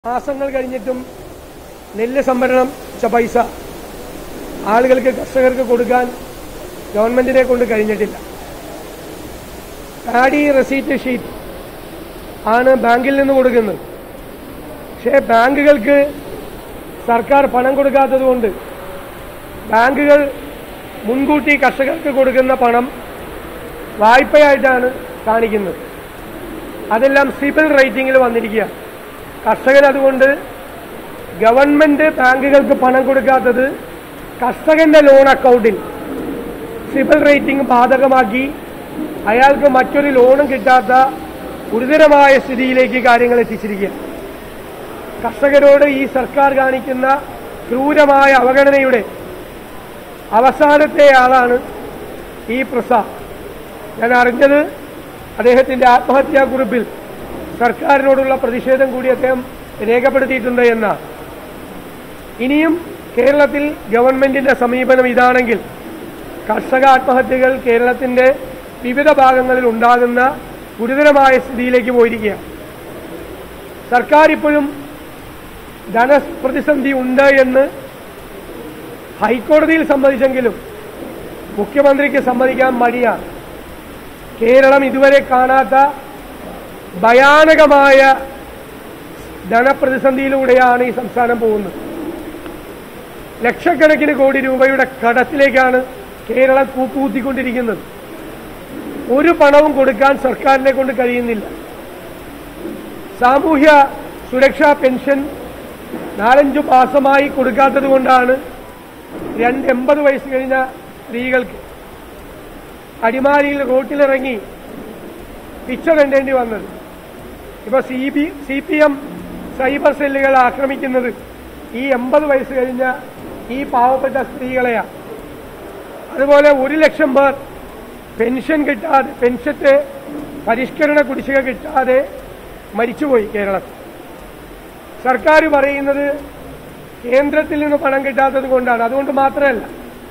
മാസങ്ങൾ കഴിഞ്ഞിട്ടും നെല്ല് സംഭരണം വെച്ച പൈസ ആളുകൾക്ക് കർഷകർക്ക് കൊടുക്കാൻ ഗവൺമെന്റിനെ കൊണ്ട് കഴിഞ്ഞിട്ടില്ല പാഡി റെസീറ്റ് ഷീറ്റ് ആണ് ബാങ്കിൽ നിന്ന് കൊടുക്കുന്നത് പക്ഷേ ബാങ്കുകൾക്ക് സർക്കാർ പണം കൊടുക്കാത്തതുകൊണ്ട് ബാങ്കുകൾ മുൻകൂട്ടി കർഷകർക്ക് കൊടുക്കുന്ന പണം വായ്പയായിട്ടാണ് കാണിക്കുന്നത് അതെല്ലാം സിബിൽ റേറ്റിംഗിൽ വന്നിരിക്കുക കർഷകൻ അതുകൊണ്ട് ഗവൺമെന്റ് ബാങ്കുകൾക്ക് പണം കൊടുക്കാത്തത് കർഷകന്റെ ലോൺ അക്കൗണ്ടിൽ സിബിൽ റേറ്റിംഗ് ബാധകമാക്കി അയാൾക്ക് മറ്റൊരു ലോണും കിട്ടാത്ത ഗുരുതരമായ സ്ഥിതിയിലേക്ക് കാര്യങ്ങൾ എത്തിച്ചിരിക്കുക കർഷകരോട് ഈ സർക്കാർ കാണിക്കുന്ന ക്രൂരമായ അവഗണനയുടെ അവസാനത്തെ ആളാണ് ഈ പ്രസാദ് ഞാൻ അറിഞ്ഞത് അദ്ദേഹത്തിന്റെ ആത്മഹത്യാ കുറിപ്പിൽ സർക്കാരിനോടുള്ള പ്രതിഷേധം കൂടി അദ്ദേഹം രേഖപ്പെടുത്തിയിട്ടുണ്ട് എന്നാണ് ഇനിയും കേരളത്തിൽ ഗവൺമെന്റിന്റെ സമീപനം ഇതാണെങ്കിൽ കർഷക ആത്മഹത്യകൾ കേരളത്തിന്റെ വിവിധ ഭാഗങ്ങളിൽ ഉണ്ടാകുന്ന ഗുരുതരമായ സ്ഥിതിയിലേക്ക് പോയിരിക്കുകയാണ് സർക്കാർ ഇപ്പോഴും ധനപ്രതിസന്ധി ഉണ്ട് എന്ന് ഹൈക്കോടതിയിൽ സമ്മതിച്ചെങ്കിലും മുഖ്യമന്ത്രിക്ക് സമ്മതിക്കാൻ മടിയാണ് കേരളം ഇതുവരെ കാണാത്ത ഭയാനകമായ ധനപ്രതിസന്ധിയിലൂടെയാണ് ഈ സംസ്ഥാനം പോകുന്നത് ലക്ഷക്കണക്കിന് കോടി രൂപയുടെ കടത്തിലേക്കാണ് കേരളം കൂപ്പുകുത്തിക്കൊണ്ടിരിക്കുന്നത് ഒരു പണവും കൊടുക്കാൻ സർക്കാരിനെ കൊണ്ട് കഴിയുന്നില്ല സാമൂഹ്യ സുരക്ഷാ പെൻഷൻ നാലഞ്ചു മാസമായി കൊടുക്കാത്തത് കൊണ്ടാണ് രണ്ട് എൺപത് വയസ്സ് കഴിഞ്ഞ സ്ത്രീകൾക്ക് അടിമാലിയിൽ റോട്ടിലിറങ്ങി പിച്ച കണ്ടേണ്ടി വന്നത് ഇപ്പൊ C B C P M cyber സെല്ലുകൾ ആക്രമിക്കുന്നത് ഈ എൺപത് വയസ്സ് കഴിഞ്ഞ ഈ പാവപ്പെട്ട സ്ത്രീകളെയാണ് അതുപോലെ ഒരു ലക്ഷം പേർ പെൻഷൻ കിട്ടാതെ പെൻഷന്റെ പരിഷ്കരണ കുടിശ്ശിക കിട്ടാതെ മരിച്ചുപോയി കേരളത്തിൽ സർക്കാർ പറയുന്നത് കേന്ദ്രത്തിൽ നിന്ന് പണം കിട്ടാത്തത് കൊണ്ടാണ് അതുകൊണ്ട് മാത്രമല്ല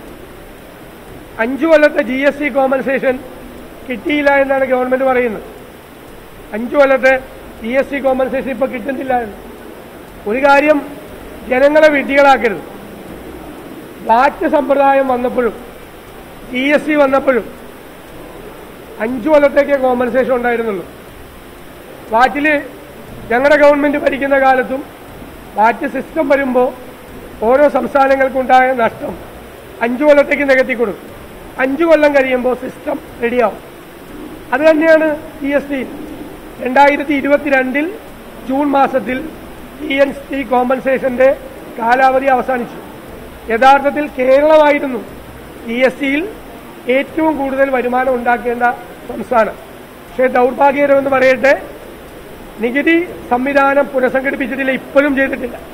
അഞ്ചു കൊല്ലത്തെ ജി എസ് ടി കോമ്പൻസേഷൻ കിട്ടിയില്ല എന്നാണ് ഗവൺമെന്റ് പറയുന്നത് അഞ്ചു കൊല്ലത്തെ ജി എസ് ടി കോമ്പൻസേഷൻ ഇപ്പൊ കിട്ടുന്നില്ല എന്ന് ഒരു കാര്യം ജനങ്ങളെ വിഡ്ഢികളാക്കരുത് വാറ്റ് സമ്പ്രദായം വന്നപ്പോഴും ജി എസ് ടി വന്നപ്പോഴും അഞ്ചു കൊല്ലത്തേക്കേ കോമ്പൻസേഷൻ ഉണ്ടായിരുന്നുള്ളൂ വാറ്റില് ഞങ്ങളുടെ ഗവൺമെന്റ് ഭരിക്കുന്ന കാലത്തും വാറ്റ് സിസ്റ്റം വരുമ്പോൾ ഓരോ സംസ്ഥാനങ്ങൾക്കുണ്ടായ നഷ്ടം അഞ്ചു കൊല്ലത്തേക്ക് നികത്തി കൊടുക്കും അഞ്ചു കൊല്ലം കഴിയുമ്പോൾ സിസ്റ്റം റെഡിയാവും അത് തന്നെയാണ് ജി എസ് ടി രണ്ടായിരത്തി ഇരുപത്തിരണ്ടിൽ ജൂൺ മാസത്തിൽ ജി എൻ ടി കോമ്പൻസേഷന്റെ കാലാവധി അവസാനിച്ചു യഥാർത്ഥത്തിൽ കേരളമായിരുന്നു ജി എസ് ടിയിൽ ഏറ്റവും കൂടുതൽ വരുമാനം ഉണ്ടാക്കേണ്ട സംസ്ഥാനം പക്ഷേ ദൗർഭാഗ്യകരമെന്ന് പറയട്ടെ നികുതി സംവിധാനം പുനഃസംഘടിപ്പിച്ചിട്ടില്ല ഇപ്പോഴും ചെയ്തിട്ടില്ല